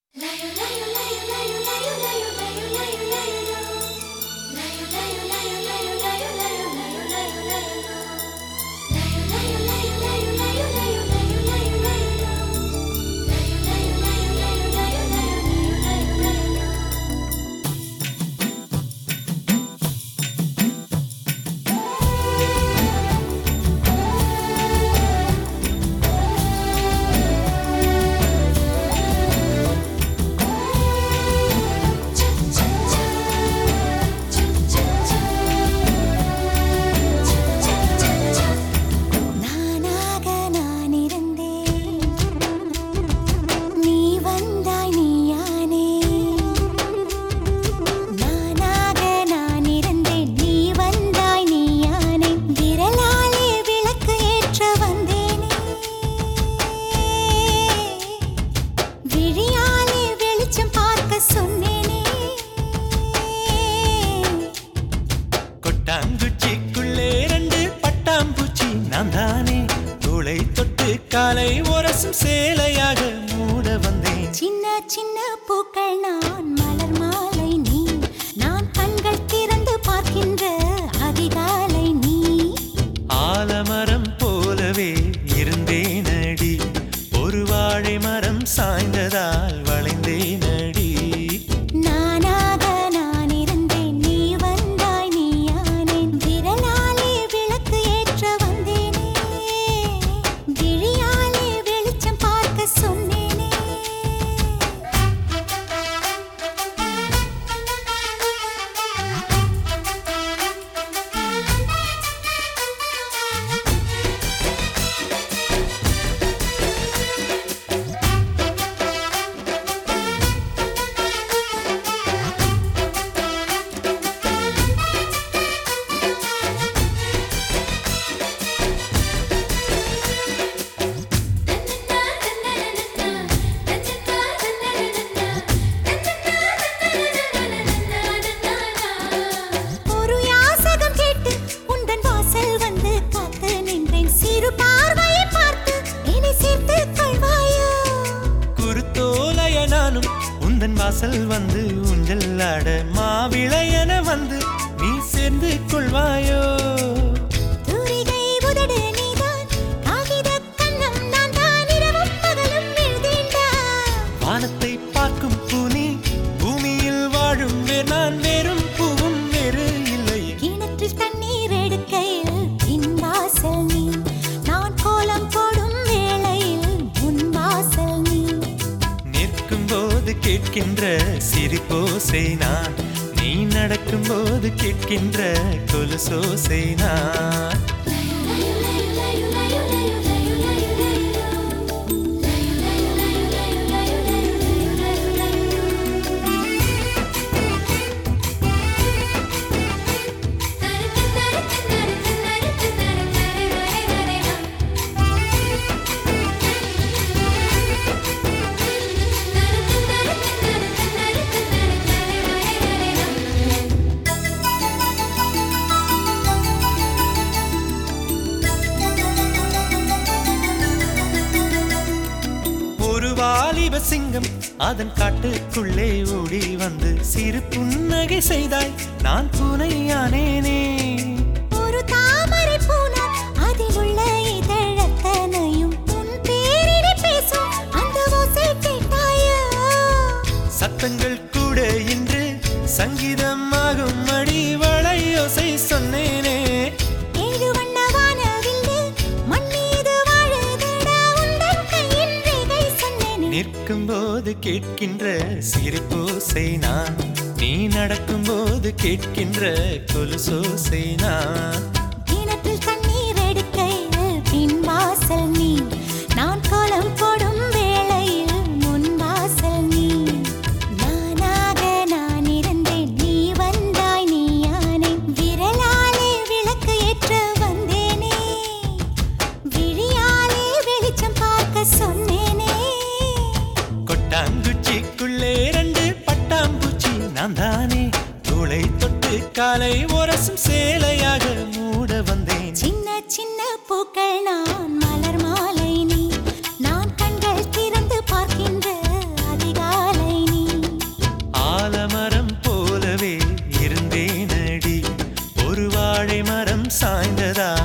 நானாக நான் இருந்தேன் நீ வந்தாய் நீயானே நானாக நான் இருந்தேன் நீ வந்தாய் நீயானே விரலாலே விளக்கு ஏற்ற வந்தேனே விழியாலே வெளிச்சம் பார்க்க சொன்னேனே கொட்டாங்குச்சிக்குள்ளே ரெண்டு பட்டாம்பூச்சி நான் தானே தோளை தொட்டு காலை உரசும் சேலையாக மூட வந்தேன் சின்ன சின்ன பூக்கள் நான் மலர் மாலை நீ நான் கண்கள் திறந்து பார்க்கின்ற அதிகாலை நீ ஆலமரம் போலவே இருந்தேனடி ஒரு வாழை மரம் சாய்ந்ததால் வளைந்தேனடி நானாக நான் இருந்தேன் நீ வந்தாய் நீயானேன் விரலாலே விளக்கு ஏற்ற வந்தேனே விழியாலே வெளிச்சம் பார்க்க சொன்னேனே ஒரு யாசகம் கேட்டு உந்தன் வாசல் வந்து காத்து நின்றேன் சிறு பார்வையை பார்த்து என்னை சேர்த்துக் கொள்வாயோ குருத்தோலைய நானும் உந்தன் வாசல் வந்து ஊஞ்சல் ஆட மாவிளையன வந்து நீ சேர்ந்து கொள்வாயோ தூரிகை உதடு நீதான் காகிதக் கன்னம் நான் தான் இரவும் பகலும் எழுதேன்டா வானத்தை பார்க்கும் பூனி பூமியில் வாழும் வேர் நான் வேறும் பூவும் வேறு இல்லை கிணற்றில் தண்ணீர் எடுக்கையில் பின் வாசல் நீ நான் கோலம் போடும் வேளையில் முன் வாசல் நீ நிற்கும் போது கேட்கின்ற சிரிப்போசை நான் நீ நடக்கும் போது கேட்கின்ற கொலுசோசை நான் ஒரு வாலிப சிங்கம் அதன் காட்டுக்குள்ளே ஓடி வந்து சிறு புன்னகை செய்தாய் நான் பூனையானேனே ஒரு தாமரை பூனார் அதில் உள்ள இதழத்தனையும் உன் பேரினை பேசும் அந்த ஓசை கேட்டாயோ சத்தங்கள் கூட இன்று சங்கீதமாகும் அடி வளையோசை சொன்னேனே ஏழு வண்ண வானவில்லு மண் மீது வாழுதடா உந்தன் கையின் ரேகை சொன்னேனே நிற்கும் போது கேட்கின்ற சிரிப்போசை நான் நீ நடக்கும் போது கேட்கின்ற கொலுசோசை நான் கிணற்றில் தண்ணீர் எடுக்கையில் பின் வாசல் நீ நான் கோலம் போடும் வேளையில் முன் வாசல் நீ நானாக நான் இருந்தேன் நீ வந்தாய் நீயானே விரலாலே விளக்கு ஏற்ற வந்தேனே விழியாலே வெளிச்சம் பார்க்க சொன்னேனே கொட்டாங்குச்சிக்குள்ளே ரெண்டு பட்டாம்பூச்சி நான் தானே தோளை தொட்டு காலை உரசும் சேலையாக மூட வந்தேன் சின்ன சின்ன பூக்கள் நான் மலர் மாலை நீ நான் கண்கள் திறந்து பார்க்கின்ற அதிகாலை வாழை மரம் சாய்ந்ததா